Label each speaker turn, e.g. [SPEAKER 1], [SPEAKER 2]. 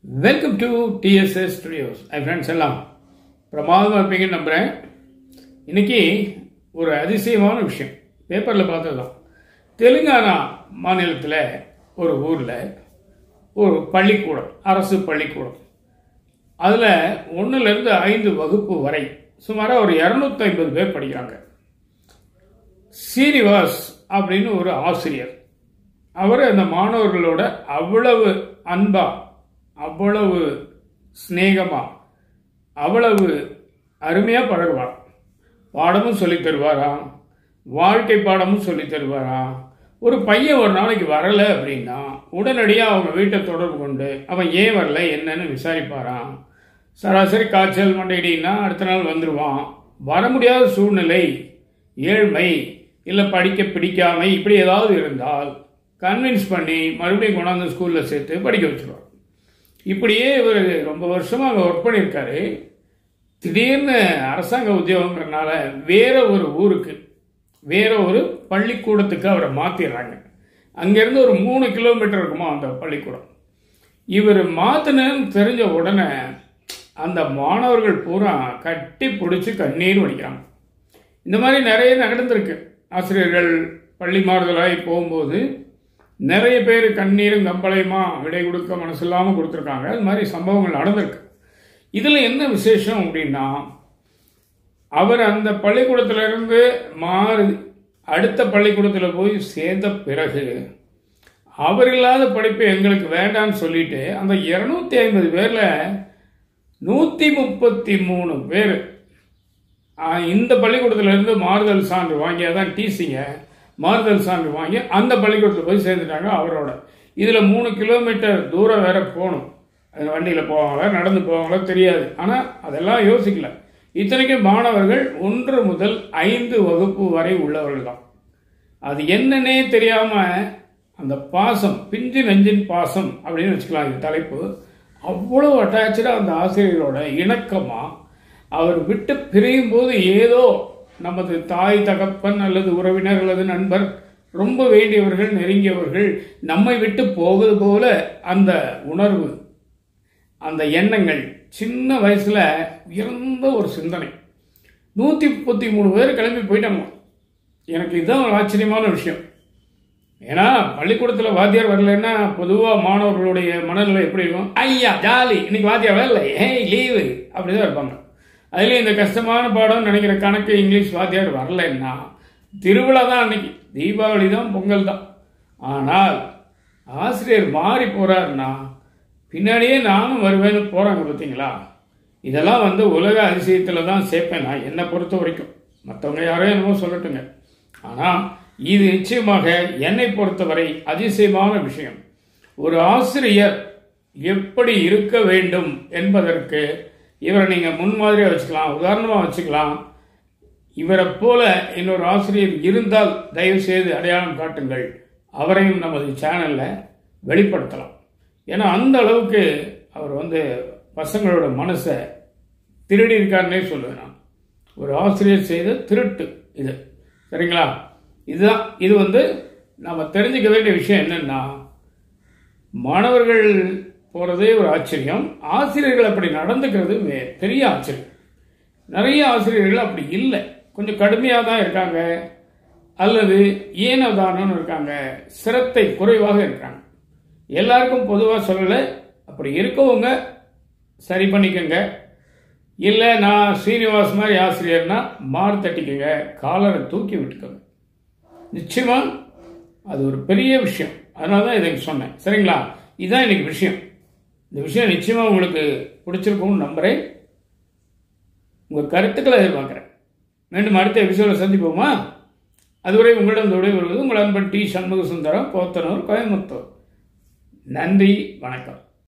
[SPEAKER 1] welcome to TSS studios hi friends எல்லாம் பிரமாதமாக இருப்பீங்கன்னு நம்புகிறேன் இன்னைக்கு ஒரு அதிசயமான விஷயம் பேப்பரில் பார்த்தது தான் தெலுங்கானா மாநிலத்தில் ஒரு ஊரில் ஒரு பள்ளிக்கூடம் அரசு பள்ளிக்கூடம் அதில் ஒன்றுலேருந்து ஐந்து வகுப்பு வரை சுமாராக ஒரு இரநூத்தி ஐம்பது பேர் படிக்கிறாங்க சீனிவாஸ் அப்படின்னு ஒரு ஆசிரியர் அவர் அந்த மாணவர்களோட அவ்வளவு அன்பா அவ்வளவு சிநேகமா அவ்வளவு அருமையாக பழகுவார் பாடமும் சொல்லித் தருவாராம் வாழ்க்கை பாடமும் சொல்லித் தருவாராம் ஒரு பையன் ஒரு நாளைக்கு வரலை அப்படின்னா உடனடியாக அவங்க வீட்டை தொடர்பு கொண்டு அவன் ஏன் வரல என்னன்னு விசாரிப்பாராம் சராசரி காய்ச்சல் மண்டைடின்னா அடுத்த நாள் வந்துடுவான் வர முடியாத சூழ்நிலை ஏழ்மை இல்லை படிக்க பிடிக்காமை இப்படி ஏதாவது இருந்தால் கன்வின்ஸ் பண்ணி மறுபடியும் கொண்டாந்து ஸ்கூலில் சேர்த்து படிக்க வச்சுருவார் இப்படியே இவர் ரொம்ப வருஷமாக அங்கே ஒர்க் பண்ணியிருக்காரு திடீர்னு அரசாங்க உத்தியோகங்கிறனால வேற ஒரு ஊருக்கு வேற ஒரு பள்ளிக்கூடத்துக்கு அவரை மாற்றிடுறாங்க அங்கேருந்து ஒரு மூணு கிலோமீட்டர் இருக்குமா அந்த பள்ளிக்கூடம் இவர் மாற்றினு தெரிஞ்ச உடனே அந்த மாணவர்கள் பூரா கட்டி பிடிச்சி கண்ணீர் வடிக்கிறாங்க இந்த மாதிரி நிறைய நடந்திருக்கு ஆசிரியர்கள் பள்ளி மாறுதலாகி போகும்போது நிறைய பேர் கண்ணீரும் கம்பளையுமா விடை கொடுக்க மனசு இல்லாமல் கொடுத்துருக்காங்க அது மாதிரி சம்பவங்கள் நடந்திருக்கு இதில் என்ன விசேஷம் அப்படின்னா அவர் அந்த பள்ளிக்கூடத்திலிருந்து மாறி அடுத்த பள்ளிக்கூடத்தில் போய் சேர்ந்த பிறகு அவர் இல்லாத படிப்பு எங்களுக்கு வேண்டாம்னு சொல்லிட்டு அந்த இருநூத்தி ஐம்பது பேரில் நூற்றி முப்பத்தி மூணு பேர் இந்த பள்ளிக்கூடத்திலிருந்து மாறுதல் சான்று வாங்கியாதான் டிசிங்க மாறுதல் சான்று வாங்கி அந்த பள்ளிக்கூடத்தில் போய் சேர்ந்துட்டாங்க அவரோட இதில் மூணு கிலோமீட்டர் தூரம் வேற போகணும் அது வண்டியில் போவாங்களா நடந்து போவாங்களோ தெரியாது ஆனால் அதெல்லாம் யோசிக்கல இத்தனைக்கும் மாணவர்கள் ஒன்று முதல் ஐந்து வகுப்பு வரை உள்ளவர்கள் தான் அது என்னன்னே தெரியாமல் அந்த பாசம் பிஞ்சு நெஞ்சின் பாசம் அப்படின்னு வச்சுக்கலாம் இந்த தலைப்பு அவ்வளோ அட்டாச்சாக அந்த ஆசிரியரோட இணக்கமாக அவர் விட்டு பிரியும் போது ஏதோ நமது தாய் தகப்பன் அல்லது உறவினர் அல்லது நண்பர் ரொம்ப வேண்டியவர்கள் நெருங்கியவர்கள் நம்மை விட்டு போவது போல அந்த உணர்வு அந்த எண்ணங்கள் சின்ன வயசுல உயர்ந்த ஒரு சிந்தனை நூற்றி முப்பத்தி மூணு பேர் கிளம்பி போயிட்டாங்க எனக்கு இதுதான் ஒரு ஆச்சரியமான விஷயம் ஏன்னா பள்ளிக்கூடத்தில் வாத்தியார் வரலன்னா பொதுவாக மாணவர்களுடைய மனநிலை எப்படி இருக்கும் ஐயா ஜாலி இன்னைக்கு வாத்தியார் வரல ஏய் லீவு அப்படிதான் இருப்பாங்க அதுலேயும் இந்த கஷ்டமான பாடம் நினைக்கிற கணக்கு இங்கிலீஷ் வாத்தியார் வரலன்னா திருவிழா தான் அன்னைக்கு தீபாவளி தான் பொங்கல் தான் ஆனால் ஆசிரியர் மாறி போறாருன்னா பின்னாடியே நானும் வருவேன்னு போறாங்க பார்த்தீங்களா இதெல்லாம் வந்து உலக அதிசயத்தில் தான் சேர்ப்பேன் நான் என்னை பொறுத்த வரைக்கும் மற்றவங்க யாரோ என்னமோ சொல்லட்டுங்க ஆனால் இது நிச்சயமாக என்னை பொறுத்தவரை அதிசயமான விஷயம் ஒரு ஆசிரியர் எப்படி இருக்க வேண்டும் என்பதற்கு இவரை நீங்கள் முன்மாதிரியாக வச்சுக்கலாம் உதாரணமாக வச்சுக்கலாம் இவரை போல இன்னொரு ஆசிரியர் இருந்தால் தயவு செய்து அடையாளம் காட்டுங்கள் அவரையும் நமது சேனலில் வெளிப்படுத்தலாம் ஏன்னா அந்த அளவுக்கு அவர் வந்து பசங்களோட மனசை திருடி இருக்காருன்னே சொல்லுவேன் நான் ஒரு ஆசிரியர் செய்த திருட்டு இது சரிங்களா இதுதான் இது வந்து நம்ம தெரிஞ்சுக்க வேண்டிய விஷயம் என்னன்னா மாணவர்கள் போகிறதே ஒரு ஆச்சரியம் ஆசிரியர்கள் அப்படி நடந்துக்கிறது பெரிய ஆச்சரியம் நிறைய ஆசிரியர்கள் அப்படி இல்லை கொஞ்சம் கடுமையாக தான் இருக்காங்க அல்லது ஏனதானன்னு இருக்காங்க சிரத்தை குறைவாக இருக்காங்க எல்லாருக்கும் பொதுவாக சொல்லலை அப்படி இருக்கவங்க சரி பண்ணிக்கோங்க இல்லை நான் ஸ்ரீனிவாஸ் மாதிரி ஆசிரியர்னா மாறு தட்டிக்கோங்க காலரை தூக்கி விட்டுக்கோங்க நிச்சயமா அது ஒரு பெரிய விஷயம் அதனால தான் இதை சொன்னேன் சரிங்களா இதுதான் இன்னைக்கு விஷயம் இந்த விஷயம் நிச்சயமாக உங்களுக்கு பிடிச்சிருக்கும்னு நம்புகிறேன் உங்கள் கருத்துக்களை எதிர்பார்க்குறேன் மீண்டும் அடுத்த எபிசோட சந்திப்போமா அதுவரை உங்களிடம் விடை வருவது உங்கள் அன்பன் டி சண்முக சுந்தரம் போத்தனூர் கோயம்புத்தூர் நன்றி வணக்கம்